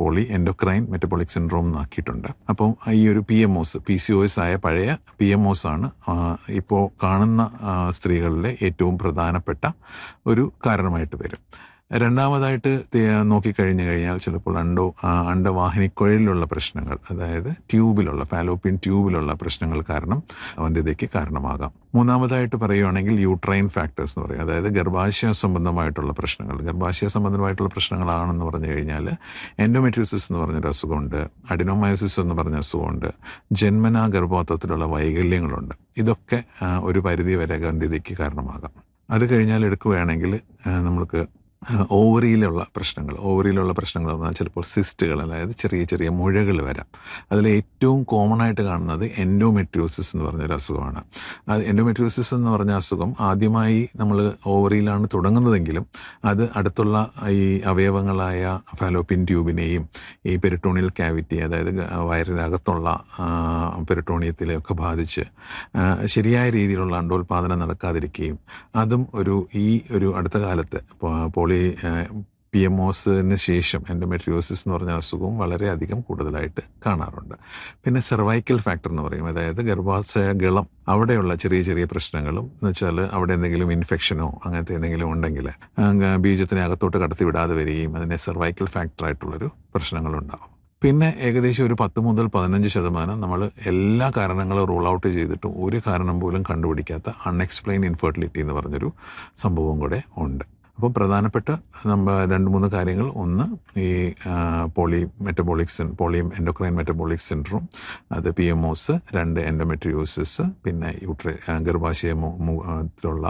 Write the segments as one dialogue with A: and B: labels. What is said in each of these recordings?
A: poly endocrine metabolic syndrome എന്നാക്കിയിട്ടുണ്ട് അപ്പോൾ ഈ ഒരു P M O S P C O S ആയ പഴയ പി എം ഒസ് ആണ് ഇപ്പോൾ കാണുന്ന ആ, സ്ത്രീകളിലെ ഏറ്റവും പ്രധാനപ്പെട്ട ഒരു കാരണമായിട്ട് വരും രണ്ടാമതായിട്ട് തെ- നോക്കിക്കഴിഞ്ഞു കഴിഞ്ഞാൽ ചിലപ്പോൾ അണ്ടോ ആ, അണ്ടവാഹിനിക്കുഴലിലുള്ള പ്രശ്നങ്ങൾ അതായത് ട്യൂബിലുള്ള ഫാലോപ്പിൻ ട്യൂബിലുള്ള പ്രശ്നങ്ങൾ കാരണം വന്ധ്യതയ്ക്ക് കാരണമാകാം മൂന്നാമതായിട്ട് പറയുകയാണെങ്കിൽ യൂട്രൈൻ ഫാക്ടേഴ്സ് എന്ന് പറയും അതായത് ഗർഭാശയ സംബന്ധമായിട്ടുള്ള പ്രശ്നങ്ങൾ ഗർഭാശയ സംബന്ധമായിട്ടുള്ള പ്രശ്നങ്ങളാണെന്ന് പറഞ്ഞു കഴിഞ്ഞാൽ എൻഡോമെട്രിയോസിസ് എന്ന് പറഞ്ഞൊരു അസുഖമുണ്ട് അഡിനോമയോസിസ് എന്ന് പറഞ്ഞ അസുഖമുണ്ട് ജന്മനാ ഗർഭോത്വത്തിലുള്ള വൈകല്യങ്ങളുണ്ട് ഇതൊക്കെ ആ, ഒരു പരിധി വരെ വന്ധ്യതയ്ക്ക് കാരണമാകാം അത് കഴിഞ്ഞാൽ എടുക്കുകയാണെങ്കിൽ ആ, നമ്മൾക്ക് ഓവറിയിലുള്ള പ്രശ്നങ്ങൾ ഓവറിയിലുള്ള പ്രശ്നങ്ങൾ എന്ന് പറഞ്ഞാൽ ചിലപ്പോൾ സിസ്റ്റുകൾ അതായത് ചെറിയ ചെറിയ മുഴകൾ വരാം അതിൽ ഏറ്റവും കോമൺ ആയിട്ട് കാണുന്നത് എൻഡോമെട്രിയോസിസ് എന്ന് പറഞ്ഞൊരു അസുഖമാണ് അത് എൻഡോമെട്രിയോസിസ് എന്ന് പറഞ്ഞ അസുഖം ആദ്യമായി നമ്മൾ ഓവറിയിലാണ് തുടങ്ങുന്നതെങ്കിലും അത് അടുത്തുള്ള ഈ അവയവങ്ങളായ ഫാലോപ്പിൻ ട്യൂബിനെയും ഈ പെരിട്ടോണിയൽ ക്യാവിറ്റി അതായത് ഗ- വയറിനകത്തുള്ള ആ, പെരിട്ടോണിയത്തിലെയൊക്കെ ബാധിച്ച് ആ, ശരിയായ രീതിയിലുള്ള അണ്ടോൽപാദനം നടക്കാതിരിക്കുകയും അതും ഒരു ഈ ഒരു അടുത്ത കാലത്ത് പോ- പോളി പി എം ഒസിന് ശേഷം എൻഡോമെട്രിയോസിസ് എന്ന് പറഞ്ഞ അസുഖവും വളരെയധികം കൂടുതലായിട്ട് കാണാറുണ്ട് പിന്നെ സെർവൈക്കൽ ഫാക്ടർ എന്ന് പറയും അതായത് ഗർഭാശയ ഗളം അവിടെയുള്ള ചെറിയ ചെറിയ പ്രശ്നങ്ങളും എന്ന് വെച്ചാൽ അവിടെ എന്തെങ്കിലും ഇൻഫെക്ഷനോ അങ്ങനത്തെ എന്തെങ്കിലും ഉണ്ടെങ്കിൽ ബീജത്തിനെ അകത്തോട്ട് കടത്തി വിടാതെ വരികയും അതിനെ സെർവൈക്കൽ ഫാക്ടറായിട്ടുള്ളൊരു പ്രശ്നങ്ങളുണ്ടാവും പിന്നെ ഏകദേശം ഒരു പത്ത് മുതൽ പതിനഞ്ച് ശതമാനം നമ്മൾ എല്ലാ കാരണങ്ങളും റൂൾ ഔട്ട് ചെയ്തിട്ടും ഒരു കാരണം പോലും കണ്ടുപിടിക്കാത്ത അൺഎക്സ്പ്ലെയിൻ ഇൻഫെർട്ടിലിറ്റി എന്ന് പറഞ്ഞൊരു സംഭവം കൂടെ ഉണ്ട് അപ്പോൾ പ്രധാനപ്പെട്ട നമ്മ രണ്ട് മൂന്ന് കാര്യങ്ങൾ ഒന്ന് ഈ ആ, പോളി മെറ്റബോളിക് സിൻ പോളി എൻഡോക്രൈൻ മെറ്റബോളിക് സിൻഡ്രോം അത് പി എം ഒസ് രണ്ട് എൻഡോമെട്രിയോസിസ് പിന്നെ യൂട്രി ആ, ഗർഭാശയ മു- മു- ആ, ത്തിലുള്ള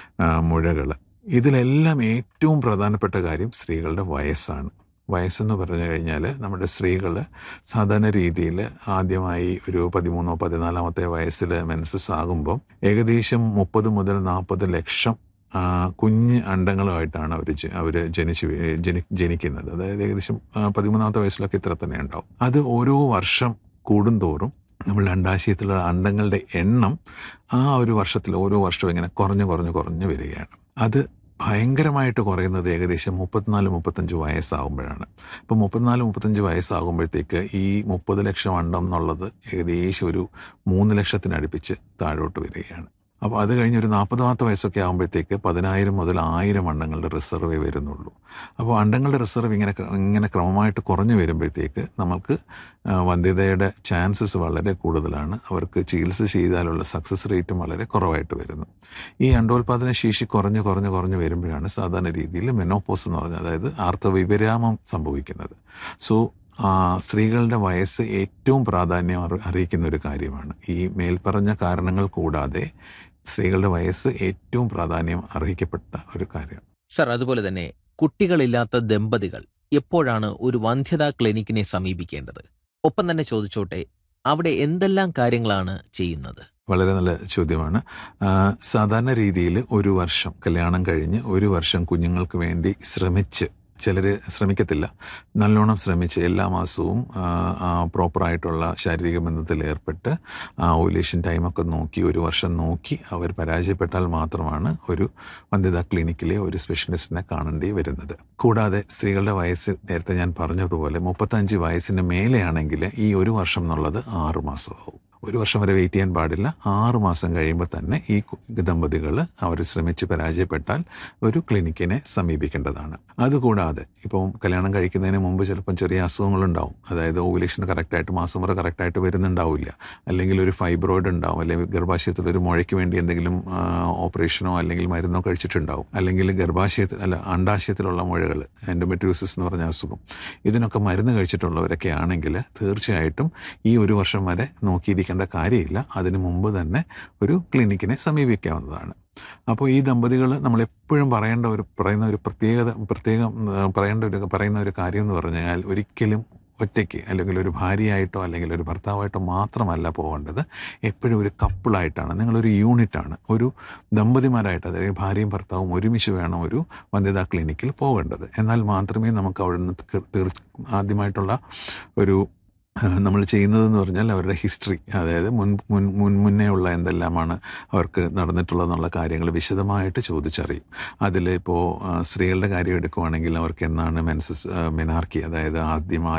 A: മുഴകൾ ഇതിലെല്ലാം ഏറ്റവും പ്രധാനപ്പെട്ട കാര്യം സ്ത്രീകളുടെ വയസ്സാണ് വയസ്സെന്ന് പറഞ്ഞു കഴിഞ്ഞാൽ നമ്മുടെ സ്ത്രീകൾ സാധാരണ രീതിയിൽ ആദ്യമായി ഒരു പതിമൂന്നോ പതിനാലാമത്തെ വയസ്സിൽ മെൻസസ് ആകുമ്പോൾ ഏകദേശം മുപ്പത് മുതൽ നാൽപ്പത് ലക്ഷം ആ, കുഞ്ഞ് അണ്ടങ്ങളുമായിട്ടാണ് അവർ അവർ ജനിച്ച് വീ- ജനി ജനിക്കുന്നത് അതായത് ഏകദേശം ആ, പതിമൂന്നാമത്തെ വയസ്സിലൊക്കെ ഇത്ര തന്നെ ഉണ്ടാവും അത് ഓരോ വർഷം കൂടുന്തോറും നമ്മൾ അണ്ടാശയത്തിലുള്ള അണ്ടങ്ങളുടെ എണ്ണം ആ ഒരു വർഷത്തിൽ ഓരോ വർഷവും ഇങ്ങനെ കുറഞ്ഞു കുറഞ്ഞു കുറഞ്ഞു വരികയാണ് അത് ഭയങ്കരമായിട്ട് കുറയുന്നത് ഏകദേശം മുപ്പത്തിനാല് മുപ്പത്തഞ്ച് വയസ്സാകുമ്പോഴാണ് അപ്പോൾ മുപ്പത്തിനാല് മുപ്പത്തഞ്ച് വയസ്സാകുമ്പോഴത്തേക്ക് ഈ മുപ്പത് ലക്ഷം അണ്ടം എന്നുള്ളത് ഏകദേശം ഒരു മൂന്ന് ലക്ഷത്തിനടുപ്പിച്ച് താഴോട്ട് വരികയാണ് അപ്പോൾ അത് കഴിഞ്ഞ് ഒരു നാൽപ്പതാമത്തെ വയസ്സൊക്കെ ആകുമ്പോഴത്തേക്ക് പതിനായിരം മുതൽ ആയിരം അണ്ടങ്ങളുടെ റിസർവേ വരുന്നുള്ളൂ അപ്പോൾ അണ്ടങ്ങളുടെ റിസർവ് ഇങ്ങനെ ക്ര- ഇങ്ങനെ ക്രമമായിട്ട് കുറഞ്ഞു വരുമ്പോഴത്തേക്ക് നമുക്ക് ആ, വന്ധ്യതയുടെ ചാൻസസ് വളരെ കൂടുതലാണ് അവർക്ക് ചികിത്സ ചെയ്താലുള്ള സക്സസ് റേറ്റും വളരെ കുറവായിട്ട് വരുന്നു ഈ അണ്ടോൽപാദന ശേഷി കുറഞ്ഞ് കുറഞ്ഞ് കുറഞ്ഞ് വരുമ്പോഴാണ് സാധാരണ രീതിയിൽ മെനോപോസ് എന്ന് പറഞ്ഞാൽ അതായത് ആർത്തവിപരാമം സംഭവിക്കുന്നത് സോ ആ, സ്ത്രീകളുടെ വയസ്സ് ഏറ്റവും പ്രാധാന്യം അറി- അറിയിക്കുന്ന ഒരു കാര്യമാണ് ഈ മേൽപ്പറഞ്ഞ കാരണങ്ങൾ കൂടാതെ സ്ത്രീകളുടെ വയസ്സ് ഏറ്റവും പ്രാധാന്യം അർഹിക്കപ്പെട്ട ഒരു കാര്യം
B: സർ അതുപോലെ തന്നെ കുട്ടികളില്ലാത്ത ദമ്പതികൾ എപ്പോഴാണ് ഒരു വന്ധ്യതാ ക്ലിനിക്കിനെ സമീപിക്കേണ്ടത് ഒപ്പം തന്നെ ചോദിച്ചോട്ടെ അവിടെ എന്തെല്ലാം കാര്യങ്ങളാണ് ചെയ്യുന്നത്
A: വളരെ നല്ല ചോദ്യമാണ് ആ, സാധാരണ രീതിയിൽ ഒരു വർഷം കല്യാണം കഴിഞ്ഞ് ഒരു വർഷം കുഞ്ഞുങ്ങൾക്ക് വേണ്ടി ശ്രമിച്ച് ചിലർ ശ്രമിക്കത്തില്ല നല്ലോണം ശ്രമിച്ച് എല്ലാ മാസവും ആ, ആ, പ്രോപ്പറായിട്ടുള്ള ശാരീരിക ബന്ധത്തിൽ ഏർപ്പെട്ട് ആ ഓവുലേഷൻ ടൈമൊക്കെ നോക്കി ഒരു വർഷം നോക്കി അവർ പരാജയപ്പെട്ടാൽ മാത്രമാണ് ഒരു വന്ധ്യതാ ക്ലിനിക്കിലെ ഒരു സ്പെഷ്യലിസ്റ്റിനെ കാണേണ്ടി വരുന്നത് കൂടാതെ സ്ത്രീകളുടെ വയസ്സ് നേരത്തെ ഞാൻ പറഞ്ഞതുപോലെ മുപ്പത്തഞ്ച് വയസ്സിന് മേലെയാണെങ്കിൽ ഈ ഒരു വർഷം എന്നുള്ളത് ആറ് മാസമാവും ഒരു വർഷം വരെ വെയിറ്റ് ചെയ്യാൻ പാടില്ല ആറ് മാസം കഴിയുമ്പോൾ തന്നെ ഈ ദമ്പതികൾ അവർ ശ്രമിച്ച് പരാജയപ്പെട്ടാൽ ഒരു ക്ലിനിക്കിനെ സമീപിക്കേണ്ടതാണ് അതുകൂടാതെ ഇപ്പം കല്യാണം കഴിക്കുന്നതിന് മുമ്പ് ചിലപ്പം ചെറിയ അസുഖങ്ങളുണ്ടാവും അതായത് ഓവുലേഷൻ കറക്റ്റായിട്ട് മാസം വരെ കറക്റ്റായിട്ട് വരുന്നുണ്ടാവില്ല അല്ലെങ്കിൽ ഒരു ഫൈബ്രോയിഡ് ഉണ്ടാവും അല്ലെങ്കിൽ ഗർഭാശയത്തിൽ ഒരു മുഴയ്ക്ക് വേണ്ടി എന്തെങ്കിലും ആ, ഓപ്പറേഷനോ അല്ലെങ്കിൽ മരുന്നോ കഴിച്ചിട്ടുണ്ടാവും അല്ലെങ്കിൽ ഗർഭാശയത്തിൽ അല്ല അണ്ടാശയത്തിലുള്ള മുഴകൾ എൻഡോമെട്രിയോസിസ് എന്ന് പറഞ്ഞ അസുഖം ഇതിനൊക്കെ മരുന്ന് കഴിച്ചിട്ടുള്ളവരൊക്കെ ആണെങ്കിൽ തീർച്ചയായിട്ടും ഈ ഒരു വർഷം വരെ നോക്കിയിരിക്കേണ്ട കാര്യമില്ല അതിനു മുമ്പ് തന്നെ ഒരു ക്ലിനിക്കിനെ സമീപിക്കാവുന്നതാണ് അപ്പോൾ ഈ ദമ്പതികൾ നമ്മൾ എപ്പോഴും പറയേണ്ട ഒരു പറയുന്ന ഒരു പ്രത്യേകത പ്രത്യേകം ആ, പറയേണ്ട ഒരു പറയുന്ന ഒരു കാര്യം എന്ന് പറഞ്ഞാൽ ഒരിക്കലും ഒറ്റയ്ക്ക് അല്ലെങ്കിൽ ഒരു ഭാര്യയായിട്ടോ അല്ലെങ്കിൽ ഒരു ഭർത്താവായിട്ടോ മാത്രമല്ല പോകേണ്ടത് എപ്പോഴും ഒരു കപ്പിളായിട്ടാണ് നിങ്ങളൊരു യൂണിറ്റാണ് ഒരു ദമ്പതിമാരായിട്ട് അതായത് ഭാര്യയും ഭർത്താവും ഒരുമിച്ച് വേണം ഒരു വനിതാ ക്ലിനിക്കിൽ പോകേണ്ടത് എന്നാൽ മാത്രമേ നമുക്ക് അവിടെ നിന്ന് തീർ- തീർ- ആദ്യമായിട്ടുള്ള ഒരു നമ്മൾ ചെയ്യുന്നതെന്ന് പറഞ്ഞാൽ അവരുടെ ഹിസ്റ്ററി അതായത് മുൻ മുൻ മുൻ മുന്നേ ഉള്ള എന്തെല്ലാമാണ് അവർക്ക് നടന്നിട്ടുള്ളതെന്നുള്ള കാര്യങ്ങൾ വിശദമായിട്ട് ചോദിച്ചറിയും അതിൽ ഇപ്പോൾ സ്ത്രീകളുടെ കാര്യം എടുക്കുവാണെങ്കിൽ അവർക്ക് എന്നാണ് മെൻസസ് മെനാർക്കി അതായത് ആദ്യമായി